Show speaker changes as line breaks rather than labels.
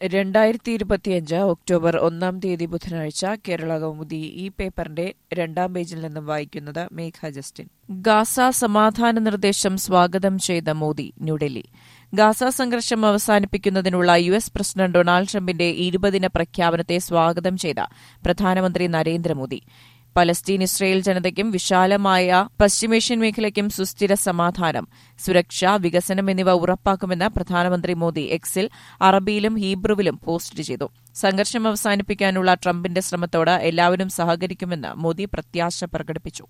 രണ്ടായിരത്തി ഇരുപത്തിയഞ്ച് ഒക്ടോബർ ഒന്നാം തീയതി ബുധനാഴ്ച കേരള കൗമുദി ഈ പേപ്പറിന്റെ രണ്ടാം പേജിൽ നിന്നും വായിക്കുന്നത് മേഘ ജസ്റ്റിൻ ഗാസ സമാധാന നിർദ്ദേശം സ്വാഗതം ചെയ്ത മോദി ന്യൂഡൽഹി ഗാസ സംഘർഷം അവസാനിപ്പിക്കുന്നതിനുള്ള യു എസ് പ്രസിഡന്റ് ഡൊണാൾഡ് ട്രംപിന്റെ ഇരുപതിന പ്രഖ്യാപനത്തെ സ്വാഗതം ചെയ്ത പ്രധാനമന്ത്രി നരേന്ദ്രമോദി പലസ്തീൻ ഇസ്രയേൽ ജനതയ്ക്കും വിശാലമായ പശ്ചിമേഷ്യൻ മേഖലയ്ക്കും സുസ്ഥിര സമാധാനം സുരക്ഷ വികസനം എന്നിവ ഉറപ്പാക്കുമെന്ന് പ്രധാനമന്ത്രി മോദി എക്സിൽ അറബിയിലും ഹീബ്രുവിലും പോസ്റ്റ് ചെയ്തു സംഘർഷം അവസാനിപ്പിക്കാനുള്ള ട്രംപിന്റെ ശ്രമത്തോട് എല്ലാവരും സഹകരിക്കുമെന്ന് മോദി പ്രത്യാശ പ്രകടിപ്പിച്ചു